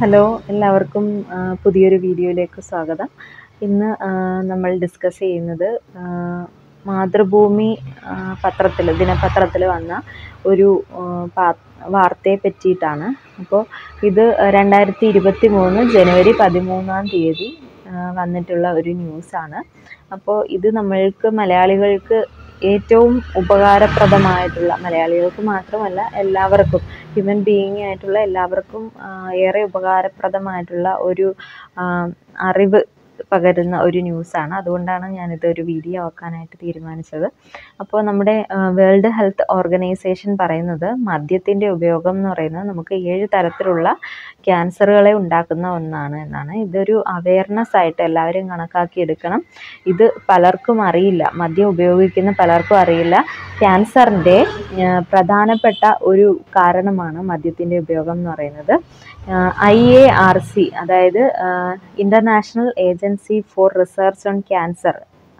hello എല്ലാവർക്കും ആ, പുതിയൊരു വീഡിയോയിലേക്ക് സ്വാഗതം ഇന്ന് ആ, നമ്മൾ ഡിസ്കസ് ചെയ്യുന്നത് ആ, മാതൃഭൂമി പത്രത്തിൽ ദിനപത്രത്തിൽ വന്ന ഒരു ആ, പാ- വാർത്തയെ പറ്റിയിട്ടാണ് അപ്പോൾ ഇത് രണ്ടായിരത്തി ഇരുപത്തി മൂന്ന് ജനുവരി പതിമൂന്നാം തീയതി ആ, വന്നിട്ടുള്ള ഒരു ന്യൂസാണ് അപ്പോൾ ഇത് നമ്മൾക്ക് മലയാളികൾക്ക് ഏറ്റവും ഉപകാരപ്രദമായിട്ടുള്ള മലയാളികൾക്ക് മാത്രമല്ല എല്ലാവർക്കും ഹ്യൂമൻ ബീയിങ് ആയിട്ടുള്ള എല്ലാവർക്കും ആ, ഏറെ ഉപകാരപ്രദമായിട്ടുള്ള ഒരു ആ, അറിവ് പകരുന്ന ഒരു ന്യൂസാണ് അതുകൊണ്ടാണ് ഞാനിത് ഒരു വീഡിയോ ആക്കാനായിട്ട് തീരുമാനിച്ചത് അപ്പോൾ നമ്മുടെ വേൾഡ് ഹെൽത്ത് ഓർഗനൈസേഷൻ പറയുന്നത് മദ്യത്തിൻ്റെ ഉപയോഗം എന്ന് പറയുന്നത് നമുക്ക് ഏഴ് തരത്തിലുള്ള ക്യാൻസറുകളെ ഉണ്ടാക്കുന്ന ഒന്നാണ് എന്നാണ് ഇതൊരു അവയർനെസ് ആയിട്ട് എല്ലാവരും കണക്കാക്കി എടുക്കണം ഇത് പലർക്കും അറിയില്ല മദ്യം ഉപയോഗിക്കുന്ന പലർക്കും അറിയില്ല ക്യാൻസറിൻ്റെ പ്രധാനപ്പെട്ട ഒരു കാരണമാണ് മദ്യത്തിൻ്റെ ഉപയോഗം എന്ന് പറയുന്നത് ഐ എ ആർ സി അതായത് international agency for research on cancer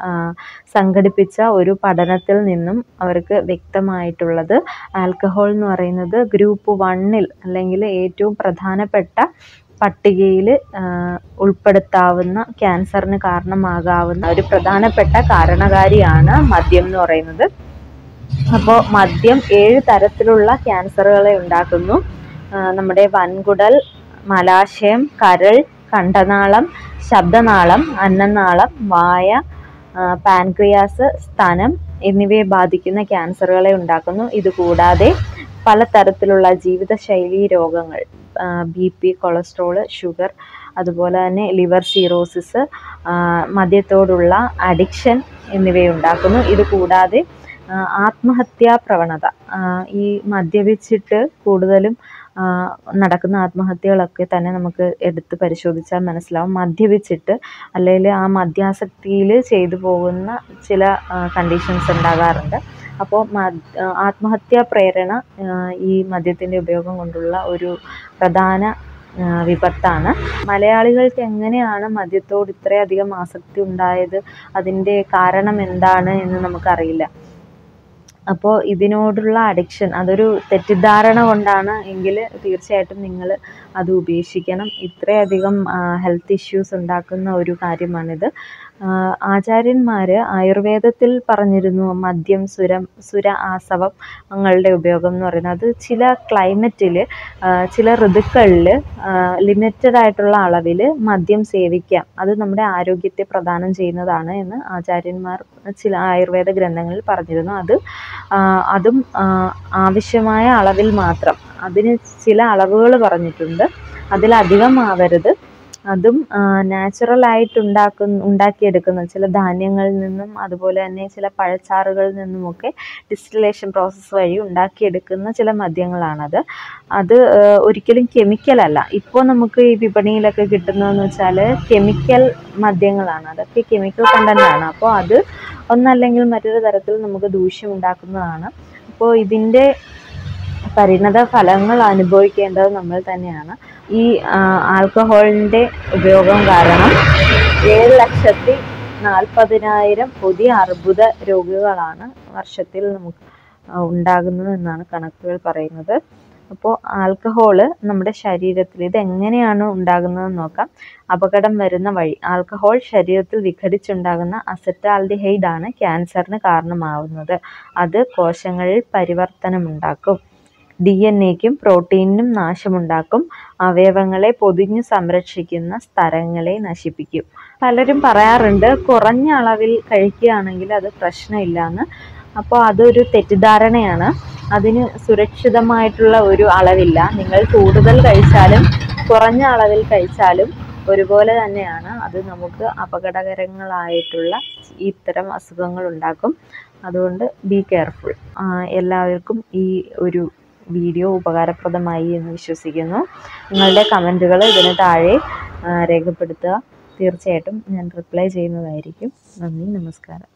സംഘടിപ്പിച്ച ഒരു പഠനത്തിൽ നിന്നും അവർക്ക് വ്യക്തമായിട്ടുള്ളത് ആൽക്കഹോൾ എന്ന് പറയുന്നത് ഗ്രൂപ്പ് വണ്ണിൽ അല്ലെങ്കിൽ ഏറ്റവും പ്രധാനപ്പെട്ട പട്ടികയിൽ ഉൾപ്പെടുത്താവുന്ന ക്യാൻസറിന് കാരണമാകാവുന്ന ഒരു പ്രധാനപ്പെട്ട കാരണകാരിയാണ് മദ്യം എന്ന് പറയുന്നത് അപ്പോൾ മദ്യം ഏഴ് തരത്തിലുള്ള ക്യാൻസറുകളെ ഉണ്ടാക്കുന്നു ആ, നമ്മുടെ വൻകുടൽ മലാശയം കരൾ കണ്ഠനാളം ശബ്ദനാളം അന്നനാളം വായ ആ, പാൻക്രിയാസ് സ്തനം എന്നിവയെ ബാധിക്കുന്ന ക്യാൻസറുകളെ ഉണ്ടാക്കുന്നു ഇതുകൂടാതെ പലതരത്തിലുള്ള ജീവിതശൈലി രോഗങ്ങൾ ബി പി കൊളസ്ട്രോള് ഷുഗർ അതുപോലെ തന്നെ ലിവർ സീറോസിസ് മദ്യത്തോടുള്ള അഡിക്ഷൻ എന്നിവയുണ്ടാക്കുന്നു ഇതുകൂടാതെ ആ, ആത്മഹത്യാ പ്രവണത ആ, ഈ മദ്യപിച്ചിട്ട് കൂടുതലും ആ, നടക്കുന്ന ആത്മഹത്യകളൊക്കെ തന്നെ നമുക്ക് എടുത്ത് പരിശോധിച്ചാൽ മനസ്സിലാവും മദ്യപിച്ചിട്ട് അല്ലെങ്കിൽ ആ മദ്യാസക്തിയിൽ ചെയ്തു പോകുന്ന ചില കണ്ടീഷൻസ് ഉണ്ടാകാറുണ്ട് അപ്പോൾ ആത്മഹത്യാ പ്രേരണ ആ, ഈ മദ്യത്തിൻ്റെ ഉപയോഗം കൊണ്ടുള്ള ഒരു പ്രധാന ആ, വിപത്താണ് മലയാളികൾക്ക് എങ്ങനെയാണ് മദ്യത്തോട് ഇത്രയധികം ആസക്തി ഉണ്ടായത് അതിൻ്റെ കാരണം എന്താണ് എന്ന് നമുക്കറിയില്ല അപ്പോൾ ഇതിനോടുള്ള അഡിക്ഷൻ അതൊരു തെറ്റിദ്ധാരണ കൊണ്ടാണ് എങ്കിൽ തീർച്ചയായിട്ടും നിങ്ങൾ അത് ഉപേക്ഷിക്കണം ഇത്രയധികം ഹെൽത്ത് ഇഷ്യൂസ് ഉണ്ടാക്കുന്ന ഒരു കാര്യമാണിത് ആചാര്യന്മാർ ആയുർവേദത്തിൽ പറഞ്ഞിരുന്നു മദ്യം സുരം സുര ആസവങ്ങളുടെ ഉപയോഗം എന്ന് പറയുന്നത് അത് ചില ക്ലൈമറ്റിൽ ചില ഋതുക്കളിൽ ലിമിറ്റഡ് ആയിട്ടുള്ള അളവിൽ മദ്യം സേവിക്കാം അത് നമ്മുടെ ആരോഗ്യത്തെ പ്രദാനം ചെയ്യുന്നതാണ് എന്ന് ആചാര്യന്മാർ ചില ആയുർവേദ ഗ്രന്ഥങ്ങളിൽ പറഞ്ഞിരുന്നു അത് ആ, അതും ആ, ആവശ്യമായ അളവിൽ മാത്രം അതിന് ചില അളവുകൾ പറഞ്ഞിട്ടുണ്ട് അതിലധികം ആവരുത് അതും നാച്ചുറൽ ആയിട്ട് ഉണ്ടാക്കുന്ന ഉണ്ടാക്കിയെടുക്കുന്ന ചില ധാന്യങ്ങളിൽ നിന്നും അതുപോലെ തന്നെ ചില പഴച്ചാറുകളിൽ നിന്നുമൊക്കെ ഡിസ്റ്റിലേഷൻ പ്രോസസ്സ് വഴി ഉണ്ടാക്കിയെടുക്കുന്ന ചില മദ്യങ്ങളാണത് അത് ആ, ഒരിക്കലും കെമിക്കൽ അല്ല ഇപ്പോൾ നമുക്ക് ഈ വിപണിയിലൊക്കെ കിട്ടുന്നതെന്ന് വെച്ചാൽ കെമിക്കൽ മദ്യങ്ങളാണ് അതൊക്കെ കെമിക്കൽ കണ്ടന്റ് ആണ് അപ്പോൾ അത് ഒന്നല്ലെങ്കിൽ മറ്റൊരു തരത്തിൽ നമുക്ക് ദൂഷ്യം ഉണ്ടാക്കുന്നതാണ് അപ്പോൾ ഇതിൻ്റെ പരിണത ഫലങ്ങൾ അനുഭവിക്കേണ്ടത് നമ്മൾ തന്നെയാണ് ഈ ആ, ആൽക്കഹോളിൻ്റെ ഉപയോഗം കാരണം ഏഴ് ലക്ഷത്തി നാൽപ്പതിനായിരം പുതിയ അർബുദ രോഗികളാണ് വർഷത്തിൽ നമുക്ക് ആ, ഉണ്ടാകുന്നത് എന്നാണ് കണക്കുകൾ പറയുന്നത് അപ്പോൾ ആൽക്കഹോള് നമ്മുടെ ശരീരത്തിൽ ഇത് എങ്ങനെയാണ് ഉണ്ടാകുന്നതെന്ന് നോക്കാം അപകടം വരുന്ന വഴി ആൽക്കഹോൾ ശരീരത്തിൽ വിഘടിച്ചുണ്ടാകുന്ന അസറ്റാൽഡിഹൈഡ് ആണ് ക്യാൻസറിന് കാരണമാവുന്നത് അത് കോശങ്ങളിൽ പരിവർത്തനമുണ്ടാക്കും ഡി എൻ എക്കും പ്രോട്ടീനിനും നാശമുണ്ടാക്കും അവയവങ്ങളെ പൊതിഞ്ഞു സംരക്ഷിക്കുന്ന സ്ഥലങ്ങളെ നശിപ്പിക്കും പലരും പറയാറുണ്ട് കുറഞ്ഞ അളവിൽ കഴിക്കുകയാണെങ്കിൽ അത് പ്രശ്നമില്ലാന്ന് അപ്പോൾ അതൊരു തെറ്റിദ്ധാരണയാണ് അതിന് സുരക്ഷിതമായിട്ടുള്ള ഒരു അളവില്ല നിങ്ങൾ കൂടുതൽ കഴിച്ചാലും കുറഞ്ഞ അളവിൽ കഴിച്ചാലും ഒരുപോലെ തന്നെയാണ് അത് നമുക്ക് അപകടകരങ്ങളായിട്ടുള്ള ഇത്തരം അസുഖങ്ങൾ ഉണ്ടാക്കും അതുകൊണ്ട് ബി കെയർഫുൾ എല്ലാവർക്കും ഈ ഒരു വീഡിയോ ഉപകാരപ്രദമായി എന്ന് വിശ്വസിക്കുന്നു നിങ്ങളുടെ കമൻറ്റുകൾ ഇതിന് താഴെ ആ, രേഖപ്പെടുത്തുക തീർച്ചയായിട്ടും ഞാൻ റിപ്ലൈ ചെയ്യുന്നതായിരിക്കും നന്ദി നമസ്കാരം